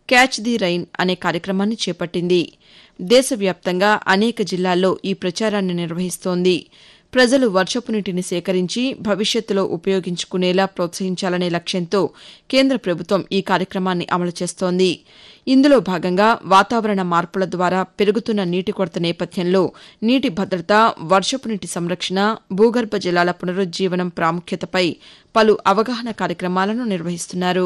catch the rain అనే కార్యక్రమాన్ని చేపట్టింది దేశవ్యాప్తంగా అనేక జిల్లాల్లో ఈ ప్రచారాన్ని నిర్వహిస్తోంది ప్రజలు వర్షపు నీటిని సేకరించి భవిష్యత్తులో ఉపయోగించుకునేలా ప్రోత్సహించాలనే లక్ష్యంతో కేంద్ర ప్రభుత్వం ఈ కార్యక్రమాన్ని అమలు చేస్తోంది ఇందులో భాగంగా వాతావరణ మార్పుల ద్వారా పెరుగుతున్న నీటి కొరత నేపథ్యంలో నీటి భద్రత వర్షపు నీటి సంరక్షణ భూగర్భ జలాల పునరుజ్జీవనం ప్రాముఖ్యతపై పలు అవగాహన కార్యక్రమాలను నిర్వహిస్తున్నారు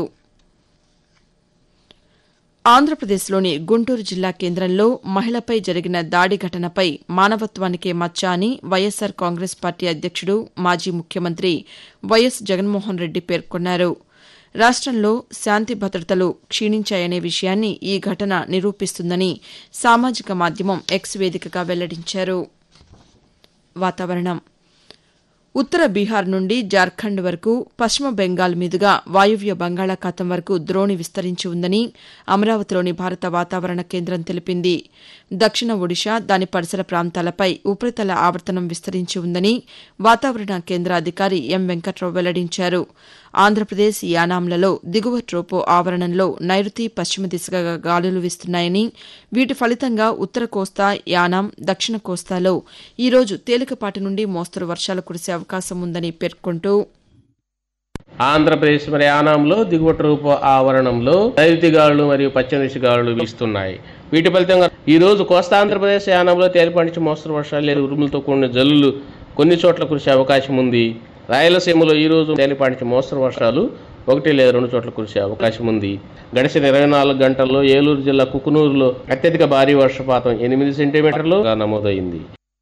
ఆంధ్రప్రదేశ్లోని గుంటూరు జిల్లా కేంద్రంలో మహిళపై జరిగిన దాడి ఘటనపై మానవత్వానికే మచ్చ అని వైఎస్సార్ కాంగ్రెస్ పార్టీ అధ్యక్షుడు మాజీ ముఖ్యమంత్రి వైఎస్ జగన్మోహన్ రెడ్డి పేర్కొన్నారు రాష్టంలో శాంతి భద్రతలు క్షీణించాయనే విషయాన్ని ఈ ఘటన నిరూపిస్తుందని సామాజిక మాధ్యమం ఎక్స్ వేదికగా వెల్లడించారు వాతావరణం ఉత్తర బీహార్ నుండి జార్ఖండ్ వరకు పశ్చిమ బెంగాల్ మీదుగా వాయువ్య బంగాళాఖాతం వరకు ద్రోణి విస్తరించి ఉందని అమరావతిలోని భారత వాతావరణ కేంద్రం తెలిపింది దక్షిణ ఒడిషా దాని పరిసర ప్రాంతాలపై ఉపరితల ఆవర్తనం విస్తరించి ఉందని వాతావరణ కేంద్ర అధికారి ఎం వెంకట్రావు వెల్లడించారు ఆంధ్రప్రదేశ్ యానాంలలో దిగువ ట్రోపో ఆవరణంలో నైరుతి పశ్చిమ దిశగా గాలులు వీస్తున్నాయని వీటి ఫలితంగా ఉత్తర కోస్తా యానాం దక్షిణ కోస్తాలో ఈరోజు తేలికపాటి నుండి మోస్తరు వర్షాలు కురిసే అవకాశం ఉందని పేర్కొంటూ ఆంధ్రప్రదేశ్ మరి యానాంలో దిగువ రూప ఆవరణంలో నైరుతి గాలులు మరియు పశ్చిమ దిశ గాలులు వీస్తున్నాయి వీటి ఫలితంగా ఈ రోజు కోస్తా ఆంధ్రప్రదేశ్ యానంలో తేలిపాటి నుంచి మోస్తరు వర్షాలు లేదా ఉరుములతో కూడిన జల్లులు కొన్ని చోట్ల కురిసే అవకాశం ఉంది రాయలసీమలో ఈ రోజు తేలిపాటి నుంచి మోస్తరు వర్షాలు ఒకటి లేదా రెండు చోట్ల కురిసే అవకాశం ఉంది గడిచిన ఇరవై నాలుగు గంటల్లో ఏలూరు జిల్లా కుకునూరులో అత్యధిక భారీ వర్షపాతం ఎనిమిది సెంటీమీటర్లు నమోదైంది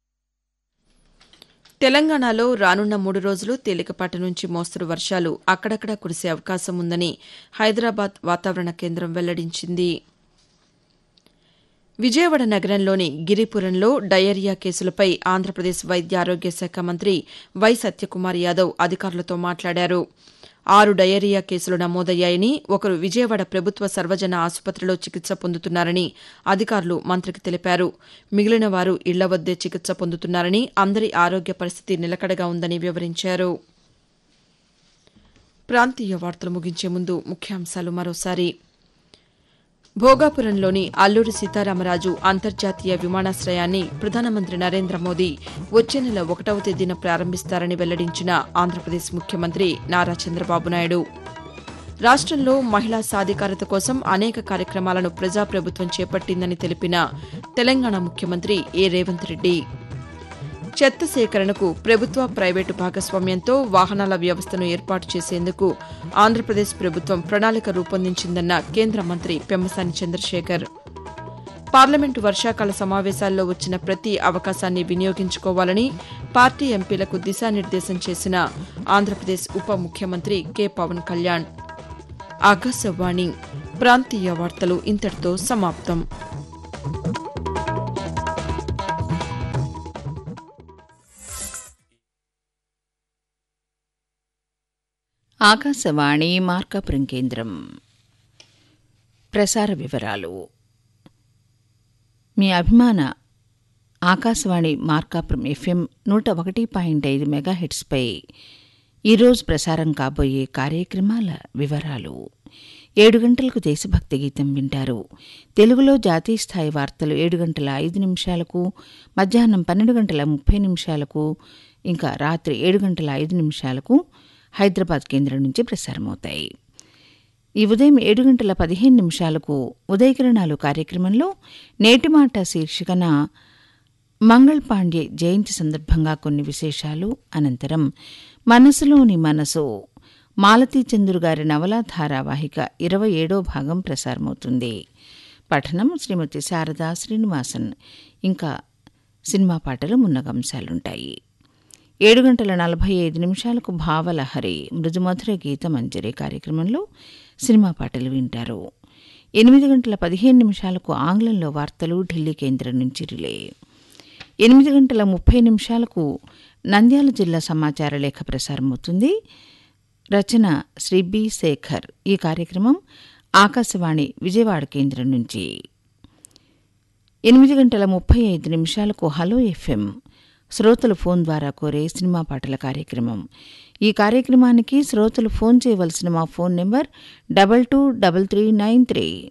తెలంగాణలో రానున్న మూడు రోజులు తేలికపాటి నుంచి మోస్తరు వర్షాలు అక్కడక్కడా కురిసే అవకాశం ఉందని హైదరాబాద్ వాతావరణ కేంద్రం వెల్లడించింది విజయవాడ నగరంలోని గిరిపురంలో డయేరియా కేసులపై ఆంధ్రప్రదేశ్ వైద్య ఆరోగ్య శాఖ మంత్రి వై సత్యకుమార్ యాదవ్ అధికారులతో మాట్లాడారు ఆరు డయేరియా కేసులు నమోదయ్యాయని ఒకరు విజయవాడ ప్రభుత్వ సర్వజన ఆసుపత్రిలో చికిత్స పొందుతున్నారని అధికారులు మంత్రికి తెలిపారు మిగిలిన వారు ఇళ్ల వద్దే చికిత్స పొందుతున్నారని అందరి ఆరోగ్య పరిస్థితి నిలకడగా ఉందని వివరించారు ప్రాంతీయ వార్తలు ముగించే ముందు ముఖ్యాంశాలు మరోసారి భోగాపురంలోని అల్లూరి సీతారామరాజు అంతర్జాతీయ విమానాశ్రయాన్ని ప్రధానమంత్రి నరేంద్ర మోదీ వచ్చే నెల ఒకటవ తేదీన ప్రారంభిస్తారని వెల్లడించిన ఆంధ్రప్రదేశ్ ముఖ్యమంత్రి నారా చంద్రబాబు నాయుడు రాష్టంలో మహిళా సాధికారత కోసం అనేక కార్యక్రమాలను ప్రజాప్రభుత్వం చేపట్టిందని తెలిపిన తెలంగాణ ముఖ్యమంత్రి ఏ రేవంత్ రెడ్డి చెత్త సేకరణకు ప్రభుత్వ ప్రైవేటు భాగస్వామ్యంతో వాహనాల వ్యవస్థను ఏర్పాటు చేసేందుకు ఆంధ్రప్రదేశ్ ప్రభుత్వం ప్రణాళిక రూపొందించిందన్న కేంద్ర మంత్రి పెమ్మసాని చంద్రశేఖర్ పార్లమెంటు వర్షాకాల సమావేశాల్లో వచ్చిన ప్రతి అవకాశాన్ని వినియోగించుకోవాలని పార్టీ ఎంపీలకు దిశానిర్దేశం చేసిన ఆంధ్రప్రదేశ్ ఉప ముఖ్యమంత్రి కె పవన్ కళ్యాణ్ ఆకాశవాణి ప్రాంతీయ వార్తలు ఇంతటితో సమాప్తం ఆకాశవాణి మార్కాపురం కేంద్రం ప్రసార వివరాలు మీ అభిమాన ఆకాశవాణి మార్కాపురం ఎఫ్ఎం నూట ఒకటి పాయింట్ ఐదు మెగాహెట్స్పై ఈరోజు ప్రసారం కాబోయే కార్యక్రమాల వివరాలు ఏడు గంటలకు దేశభక్తి గీతం వింటారు తెలుగులో జాతీయ స్థాయి వార్తలు ఏడు గంటల ఐదు నిమిషాలకు మధ్యాహ్నం పన్నెండు గంటల ముప్పై నిమిషాలకు ఇంకా రాత్రి ఏడు గంటల ఐదు నిమిషాలకు హైదరాబాద్ కేంద్రం నుంచి ప్రసారమవుతాయి ఈ ఉదయం ఏడు గంటల పదిహేను నిమిషాలకు ఉదయకిరణాలు కార్యక్రమంలో నేటి మాట శీర్షికన మంగళ్ పాండ్యే జయంతి సందర్భంగా కొన్ని విశేషాలు అనంతరం మనసులోని మనసు మాలతీ చంద్రు గారి నవలా ధారావాహిక ఇరవై ఏడో భాగం ప్రసారమవుతుంది పఠనం శ్రీమతి శారదా శ్రీనివాసన్ ఇంకా సినిమా పాటలు మున్నగంశాలుంటాయి ఏడు గంటల నలభై ఐదు నిమిషాలకు భావలహరి మృదుమధుర గీత మంజరి కార్యక్రమంలో సినిమా పాటలు వింటారు ఎనిమిది గంటల పదిహేను నిమిషాలకు ఆంగ్లంలో వార్తలు ఢిల్లీ కేంద్రం నుంచి రిలే ఎనిమిది గంటల ముప్పై నిమిషాలకు నంద్యాల జిల్లా సమాచార లేఖ ప్రసారమవుతుంది రచన శ్రీ బి శేఖర్ ఈ కార్యక్రమం ఆకాశవాణి విజయవాడ కేంద్రం నుంచి ఎనిమిది గంటల ముప్పై ఐదు నిమిషాలకు హలో ఎఫ్ఎం శ్రోతలు ఫోన్ ద్వారా కోరే సినిమా పాటల కార్యక్రమం ఈ కార్యక్రమానికి శ్రోతలు ఫోన్ చేయవలసిన మా phone number double two double three nine three